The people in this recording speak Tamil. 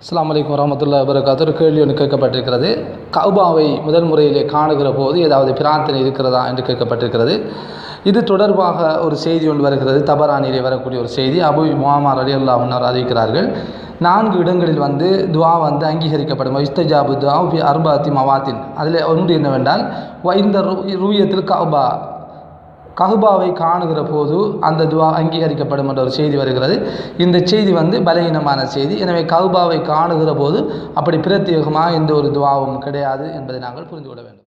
அஸ்ஸலாமு அலைக்கும் வரமத்துல்லா வரகாத்து ஒரு கேள்வி ஒன்று கேட்கப்பட்டிருக்கிறது கௌபாவை முதல் முறையிலே காணுகிற போது ஏதாவது பிரார்த்தனை இருக்கிறதா என்று கேட்கப்பட்டிருக்கிறது இது தொடர்பாக ஒரு செய்தி ஒன்று வருகிறது தபரானிலே வரக்கூடிய ஒரு செய்தி அபு முஹாமார் அலி அல்லா முன்னர் அறிவிக்கிறார்கள் நான்கு இடங்களில் வந்து துவா வந்து அங்கீகரிக்கப்படும் இஸ்தஜாபு துவா ஃபி அர்பாத்தி மவாத்தின் அதில் ஒன்று என்னவென்றால் வ இந்த ரு- ரூயத்தில் கௌபா கஹ்பாவை காணுகிற போது அந்த துவா அங்கீகரிக்கப்படும் என்ற ஒரு செய்தி வருகிறது இந்த செய்தி வந்து பலகீனமான செய்தி எனவே கஹ்பாவை காணுகிற போது அப்படி பிரத்யேகமாக எந்த ஒரு துவாவும் கிடையாது என்பதை நாங்கள் புரிந்து கொள்ள வேண்டும்